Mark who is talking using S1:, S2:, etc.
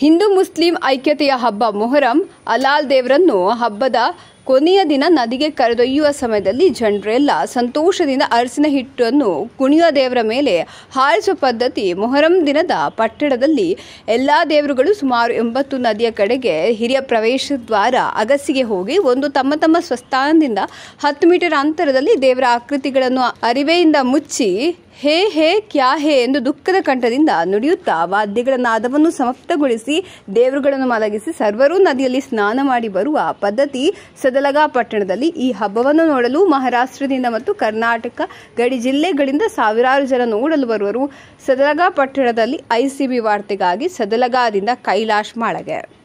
S1: Hindu Muslim ಐಕ್ಯತೆಯ ಹಬ್ಬ ಮೊಹರಂ ಅಲಾಲ್ ದೇವರನ್ನು ಹಬ್ಬದ ಕೊನೆಯ ದಿನ ನದಿಗೆ ಕರೆದೊಯ್ಯುವ ಸಮಯದಲ್ಲಿ ಜನರೆಲ್ಲ ಸಂತೋಷದಿಂದ ಅರಸಿನ ಹಿಟ್ಟನ್ನು ಕುಣಿಯುವ ದೇವರ ಮೇಲೆ ಹಾರಿಸುವ ಪದ್ಧತಿ ಮೊಹರಂ ದಿನದ ಪಟ್ಟಣದಲ್ಲಿ ಎಲ್ಲಾ ದೇವರುಗಳು ಸುಮಾರು ಎಂಬತ್ತು ನದಿಯ ಕಡೆಗೆ ಹಿರಿಯ ಪ್ರವೇಶ ದ್ವಾರ ಅಗಸಿಗೆ ಹೋಗಿ ಒಂದು ತಮ್ಮ ತಮ್ಮ ಸ್ವಸ್ಥಾನದಿಂದ ಹತ್ತು ಮೀಟರ್ ಅಂತರದಲ್ಲಿ ದೇವರ ಆಕೃತಿಗಳನ್ನು ಅರಿವೆಯಿಂದ ಮುಚ್ಚಿ ಹೇ ಹೇ ಕ್ಯಾ ಹೇ ಎಂದು ದುಃಖದ ಕಂಠದಿಂದ ನುಡಿಯುತ್ತಾ ವಾದ್ಯಗಳ ನಾದವನ್ನು ಸಮಾಪ್ತಗೊಳಿಸಿ ದೇವರುಗಳನ್ನು ಮಲಗಿಸಿ ಸರ್ವರೂ ನದಿಯಲ್ಲಿ ಸ್ನಾನ ಮಾಡಿ ಬರುವ ಪದ್ಧತಿ ಸದಲಗಾ ಪಟ್ಟಣದಲ್ಲಿ ಈ ಹಬ್ಬವನ್ನು ನೋಡಲು ಮಹಾರಾಷ್ಟ್ರದಿಂದ ಮತ್ತು ಕರ್ನಾಟಕ ಗಡಿ ಜಿಲ್ಲೆಗಳಿಂದ ಸಾವಿರಾರು ಜನ ನೋಡಲು ಬರುವರು ಸದಲಗಾ ಪಟ್ಟಣದಲ್ಲಿ ಐಸಿಬಿ ವಾರ್ತೆಗಾಗಿ ಸದಲಗಾದಿಂದ ಕೈಲಾಶ್ ಮಾಳಗೆ